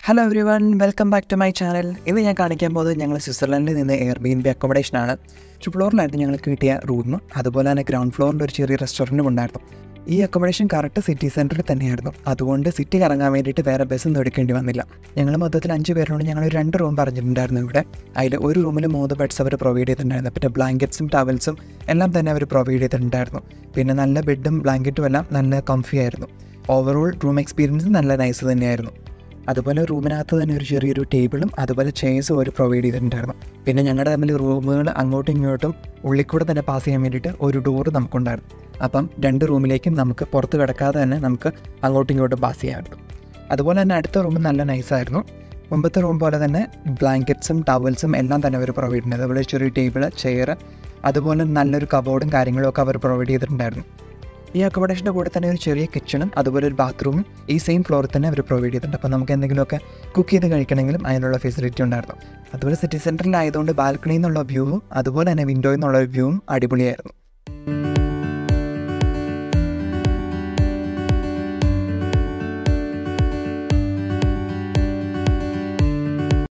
hello everyone welcome back to my channel ഇന്ന് ഞാൻ കാണിക്കാൻ പോകുന്നത് ഞങ്ങൾ സ്വിറ്റ്സർലൻഡിൽ നിന്ന് എയർ ബി എൻ ബി അക്കോമഡേഷനാണ് ഫ്ലോറിലായിരുന്നു ഞങ്ങൾക്ക് കിട്ടിയ റൂം അതുപോലെ തന്നെ ഗ്രൗണ്ട് ഫ്ലോറിൽ ഒരു ചെറിയ റെസ്റ്റോറൻറ്റും ഉണ്ടായിരുന്നു ഈ അക്കോമഡേഷൻ കറക്റ്റ് സിറ്റി സെൻറ്ററിൽ തന്നെയായിരുന്നു അതുകൊണ്ട് സിറ്റി കറങ്ങാൻ വേണ്ടിയിട്ട് വേറെ ബസ്സൊന്നും എടുക്കേണ്ടി വന്നില്ല ഞങ്ങൾ മൊത്തത്തിൽ അഞ്ച് പേരോട് ഞങ്ങൾ ഒരു രണ്ട് റൂം പറഞ്ഞിട്ടുണ്ടായിരുന്നു ഇവിടെ അതിൽ ഒരു റൂമിൽ മൂന്ന് ബെഡ്സ് അവർ പ്രൊവൈഡ് ചെയ്തിട്ടുണ്ടായിരുന്നു പിന്നെ ബ്ലാങ്കറ്റ്സും ടവൽസും എല്ലാം തന്നെ അവർ പ്രൊവൈഡ് ചെയ്തിട്ടുണ്ടായിരുന്നു പിന്നെ നല്ല ബെഡും ബ്ലാങ്കറ്റും എല്ലാം നല്ല കംഫി ആയിരുന്നു ഓവറോൾ റൂം എക്സ്പീരിയൻസ് നല്ല നൈസ് തന്നെയായിരുന്നു അതുപോലെ റൂമിനകത്ത് തന്നെ ഒരു ചെറിയൊരു ടേബിളും അതുപോലെ ചെയർസും അവർ പ്രൊവൈഡ് ചെയ്തിട്ടുണ്ടായിരുന്നു പിന്നെ ഞങ്ങളുടെ തമ്മിൽ റൂമുകൾ അങ്ങോട്ടും ഇങ്ങോട്ടും ഉള്ളിൽ കൂടെ തന്നെ പാസ് ചെയ്യാൻ വേണ്ടിയിട്ട് ഒരു ഡോറ് നമുക്കുണ്ടായിരുന്നു അപ്പം രണ്ട് റൂമിലേക്കും നമുക്ക് പുറത്ത് കിടക്കാതെ തന്നെ നമുക്ക് അങ്ങോട്ടും ഇങ്ങോട്ടും പാസ് ചെയ്യാമായിരുന്നു അതുപോലെ തന്നെ അടുത്ത റൂം നല്ല നൈസായിരുന്നു മുമ്പത്തെ റൂം പോലെ തന്നെ ബ്ലാങ്കറ്റ്സും ടവൽസും എല്ലാം തന്നെ അവർ പ്രൊവൈഡ് ചെയ്യുന്നത് അതുപോലെ ചെറിയ ടേബിൾ ചെയർ അതുപോലെ നല്ലൊരു കബോർഡും കാര്യങ്ങളും ഒക്കെ അവർ പ്രൊവൈഡ് ചെയ്തിട്ടുണ്ടായിരുന്നു ഈ അക്കോമഡേഷൻ്റെ കൂടെ തന്നെ ഒരു ചെറിയ കിച്ചണും അതുപോലെ ഒരു ബാത്റൂമും ഈ സെയിം ഫ്ലോറിൽ തന്നെ അവർ പ്രൊവൈഡ് ചെയ്തിട്ടുണ്ട് അപ്പോൾ നമുക്ക് എന്തെങ്കിലുമൊക്കെ കുക്ക് ചെയ്ത് കഴിക്കണമെങ്കിലും അതിനുള്ള ഫെസിലിറ്റി ഉണ്ടായിരുന്നു അതുപോലെ സിറ്റി സെൻറ്ററിലായതുകൊണ്ട് ബാൽക്കണിയിൽ നിന്നുള്ള വ്യൂവും അതുപോലെ തന്നെ വിൻഡോയിൽ നിന്നുള്ള വ്യൂവും അടിപൊളിയായിരുന്നു